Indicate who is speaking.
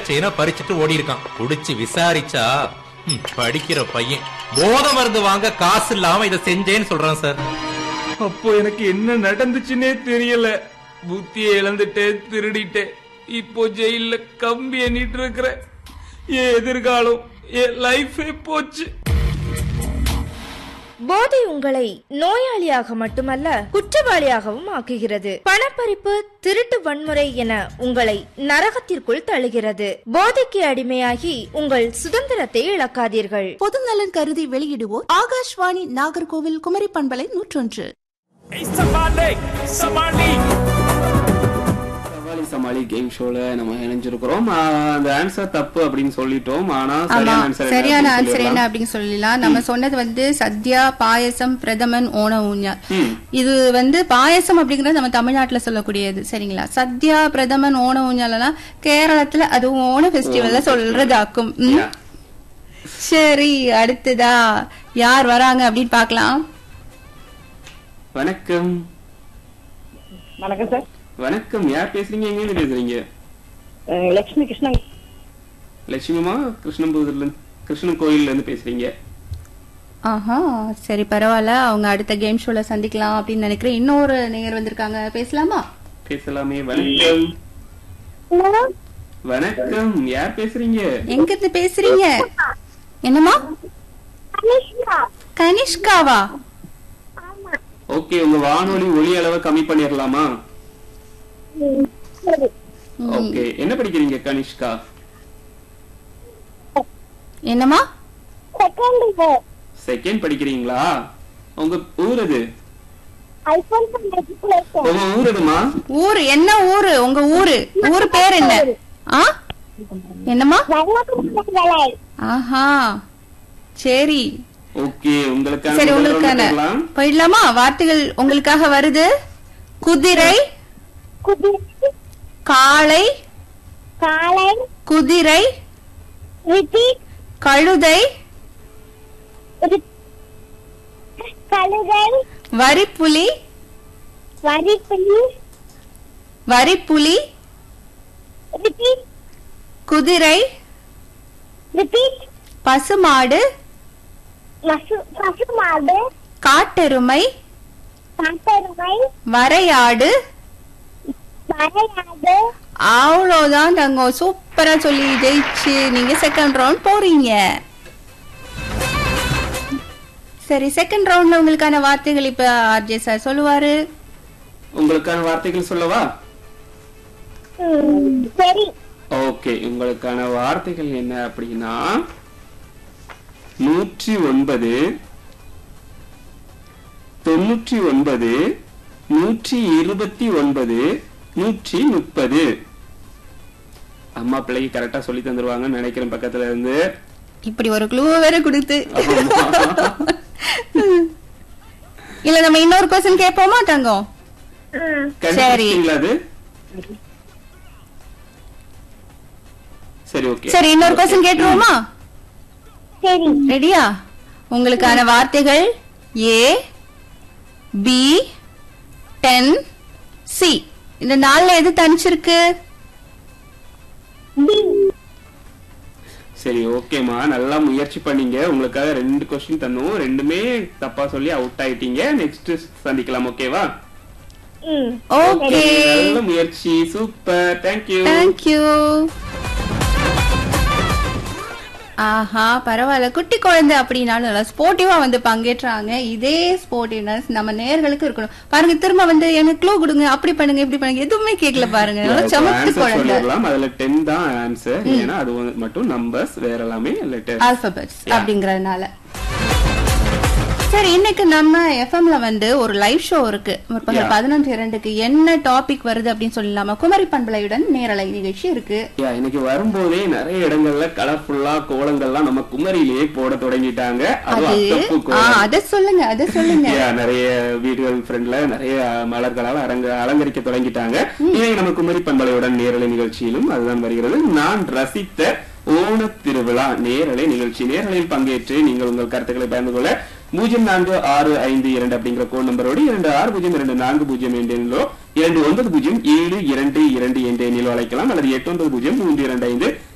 Speaker 1: செயினை பறிச்சுட்டு ஓடி இருக்கான் குடிச்சு விசாரிச்சா ம், படிக்கிற பையன் போத மருந்து வாங்க காசு இல்லாம இதை செஞ்சேன்னு சொல்றான் சார்
Speaker 2: அப்போ எனக்கு என்ன நடந்துச்சுன்னே தெரியல புத்தியை இழந்துட்டேன் திருடிட்டேன் இப்போ ஜெயில கம்பி எண்ணிட்டு இருக்கிறேன் என் எதிர்காலம் என் லைஃபே போச்சு
Speaker 3: போதை உங்களை நோயாளியாக மட்டுமல்ல குற்றவாளியாகவும் ஆக்குகிறது பணப்பறிப்பு திருட்டு வன்முறை என உங்களை நரகத்திற்குள் தள்ளுகிறது போதைக்கு அடிமையாகி உங்கள் சுதந்திரத்தை இழக்காதீர்கள்
Speaker 4: பொதுநலன் கருதி வெளியிடுவோர் ஆகாஷ்வாணி நாகர்கோவில் குமரி பண்பலை நூற்றொன்று
Speaker 5: சவாலி சமாளி கேம் ஷோல நம்ம இணைஞ்சிருக்கிறோம் ஆ, அந்த ஆன்சர் தப்பு அப்படின்னு சொல்லிட்டோம் ஆனா
Speaker 6: ஆமா
Speaker 5: சரியான ஆன்சர்
Speaker 6: சரியான ஆன்சர் என்ன அப்படின்னு சொல்லலாம் நம்ம சொன்னது வந்து சத்யா பாயசம் பிரதமன் ஓண ஊஞ்சல் இது வந்து பாயசம் அப்படிங்கறது நம்ம தமிழ்நாட்டுல சொல்லக்கூடியது சரிங்களா சத்யா பிரதமன் ஓண ஊஞ்சல் எல்லாம் கேரளத்துல அதுவும் ஓண ஃபெஸ்டிவல்ல சொல்றதாக்கும் ம். சரி அடுத்ததா யார் வராங்க அப்படின்னு பார்க்கலாம்
Speaker 5: வணக்கம்
Speaker 7: வணக்கம் சார்
Speaker 5: வணக்கம் யார் பேசுறீங்க எங்க இருந்து பேசுறீங்க
Speaker 7: அஹ் லட்சுமி கிருஷ்ணன்
Speaker 5: லட்சுமிமா கிருஷ்ணபுரத்துல இருந்து- கிருஷ்ணன் கோயில்ல இருந்து பேசுறீங்க
Speaker 6: ஆஹா சரி பரவாயில்ல அவங்க அடுத்த கேம் ஷோல சந்திக்கலாம் அப்படின்னு நினைக்கிறேன் இன்னொரு நேயர் வந்திருக்காங்க பேசலாமா
Speaker 5: பேசலாமே வணக்கம் வணக்கம் யார் பேசுறீங்க
Speaker 6: எங்க இருந்து பேசுறீங்க என்னமா கனிஷ்காவா
Speaker 5: ஓகே உங்க வானொலி ஒலி அளவை கம்மி பண்ணிடலாமா ஓகே என்ன படிக்கிறீங்க கனிஷ்கா
Speaker 6: என்னமா
Speaker 5: செகண்ட் படிக்கிறீங்களா உங்க ஊர் எது உங்க ஊர் எதுமா
Speaker 6: ஊரு என்ன ஊரு உங்க ஊரு ஊரு பேர் என்ன ஆ என்னமா ஆஹா சரி
Speaker 5: ஓகே உங்களுக்கான
Speaker 6: சரி
Speaker 5: முதல் round
Speaker 6: உங்களுக்கான
Speaker 5: போயிடலாம்.
Speaker 6: போயிடலாமா வார்த்தைகள் உங்களுக்காக வருது குதிரை காளை
Speaker 8: காலை
Speaker 6: குதிரை
Speaker 8: ரிப்பீட்
Speaker 6: கழுதை
Speaker 8: கழுதை
Speaker 6: வரிப்புலி
Speaker 8: வரிப்புலி
Speaker 6: வரிப்புலி
Speaker 8: ரிப்பீட்
Speaker 6: குதிரை
Speaker 8: ரிப்பீட்
Speaker 6: பசுமாடு
Speaker 8: மசு பசுமாடு
Speaker 6: காட்டெருமை
Speaker 8: காட்டெருமை
Speaker 6: வரையாடு
Speaker 8: வரையாடு
Speaker 6: அவ்வளவுதான் தங்கம் சூப்பரா சொல்லி ஜெயிச்சு நீங்க செகண்ட் ரவுண்ட் போறீங்க சரி செகண்ட் ரவுண்ட்ல உங்களுக்கான வார்த்தைகள் இப்ப ஆர்ஜே சார் சொல்லுவாரு
Speaker 5: உங்களுக்கான வார்த்தைகள் சொல்லவா
Speaker 8: ம், சரி
Speaker 5: ஓகே உங்களுக்கான வார்த்தைகள் என்ன அப்படின்னா நூற்றி ஒன்பது தொண்ணூற்றி ஒன்பது நூற்றி இருபத்தி ஒன்பது நூற்றி முப்பது அம்மா பிள்ளைக்கு கரெக்டா சொல்லி தந்துருவாங்கன்னு நினைக்கிறேன் பக்கத்துல இருந்து
Speaker 6: இப்படி ஒரு க்ளூ வேற கொடுத்து இல்ல நம்ம இன்னொரு கொஸ்டின் கேட்போமா தங்கம்
Speaker 5: கண்டுபிடிச்சிட்டீங்களா அது சரி ஓகே
Speaker 6: சரி இன்னொரு கொஸ்டின் கேட்டுருவோமா
Speaker 8: சரி
Speaker 6: ரெடியா உங்களுக்கான வார்த்தைகள் ஏ பி டென் சி இந்த நாள்ல எது தனிச்சிருக்கு
Speaker 8: பி
Speaker 5: சரி ஓகேமா நல்லா முயற்சி பண்ணீங்க உங்களுக்காக ரெண்டு கொஸ்டின் தந்தோம் ரெண்டுமே தப்பா சொல்லி அவுட் ஆயிட்டீங்க நெக்ஸ்ட் சந்திக்கலாம் ஓகேவா
Speaker 8: ம்
Speaker 6: ஓகே
Speaker 5: நல்ல முயற்சி சூப்பர் தேங்க்யூ
Speaker 6: தேங்க்யூ ஆஹா பரவாயில்ல குட்டி குழந்தை அப்படின்னாலும் நல்லா ஸ்போர்ட்டிவா வந்து பங்கேற்றாங்க இதே ஸ்போர்ட்டிவ்னஸ் நம்ம நேர்களுக்கு இருக்கணும் பாருங்க திரும்ப வந்து எனக்கு க்ளூ கொடுங்க அப்படி பண்ணுங்க இப்படி பண்ணுங்க எதுவுமே கேட்கல பாருங்க நல்லா சமத்து குழந்தை
Speaker 5: சொல்லிடலாம் அதுல டென் தான் ஆன்சர் ஏன்னா அது வந்து மட்டும் நம்பர்ஸ் வேற எல்லாமே லெட்டர்
Speaker 6: ஆல்பபெட்ஸ் அப்படிங்கறதுனால சரி இன்னைக்கு நம்ம எஃப்எம்ல வந்து ஒரு லைவ் ஷோ இருக்கு முற்பகல்
Speaker 5: Yeah.
Speaker 6: பதினொன்று இரண்டுக்கு என்ன டாபிக் வருது அப்படின்னு சொல்லலாமா குமரி பண்பலையுடன் நேரலை நிகழ்ச்சி இருக்கு
Speaker 5: யா இன்னைக்கு வரும்போதே நிறைய இடங்கள்ல கலர்ஃபுல்லா கோலங்கள்லாம் நம்ம குமரியிலேயே போட தொடங்கிட்டாங்க அதுவும்
Speaker 6: அது
Speaker 5: அத்தப்பூ
Speaker 6: ஆ
Speaker 5: கோலம்
Speaker 6: அத சொல்லுங்க அத சொல்லுங்க
Speaker 5: Yeah, நிறைய வீடுகள் ஃப்ரெண்ட்ல நிறைய மலர்களால் அரங்க அலங்கரிக்க தொடங்கிட்டாங்க இன்னைக்கு நம்ம குமரி பண்பலையுடன் நேரலை நிகழ்ச்சியிலும் அதுதான் வருகிறது நான் ரசித்த ஓண திருவிழா நேரலை நிகழ்ச்சி நேரலையில் பங்கேற்று நீங்கள் உங்கள் கருத்துக்களை பகிர்ந்து கொள்ள பூஜ்ஜியம் நான்கு ஆறு ஐந்து இரண்டு அப்படிங்கிற கோட் நம்பரோடு இரண்டு ஆறு பூஜ்ஜியம் இரண்டு நான்கு பூஜ்ஜியம் என்ற எண்ணிலோ இரண்டு ஒன்பது பூஜ்ஜியம் ஏழு இரண்டு இரண்டு என்ற எண்ணிலோ அழைக்கலாம் அல்லது எட்டு ஒன்பது பூஜ்ஜியம் மூன்று இரண்டு ஐந்து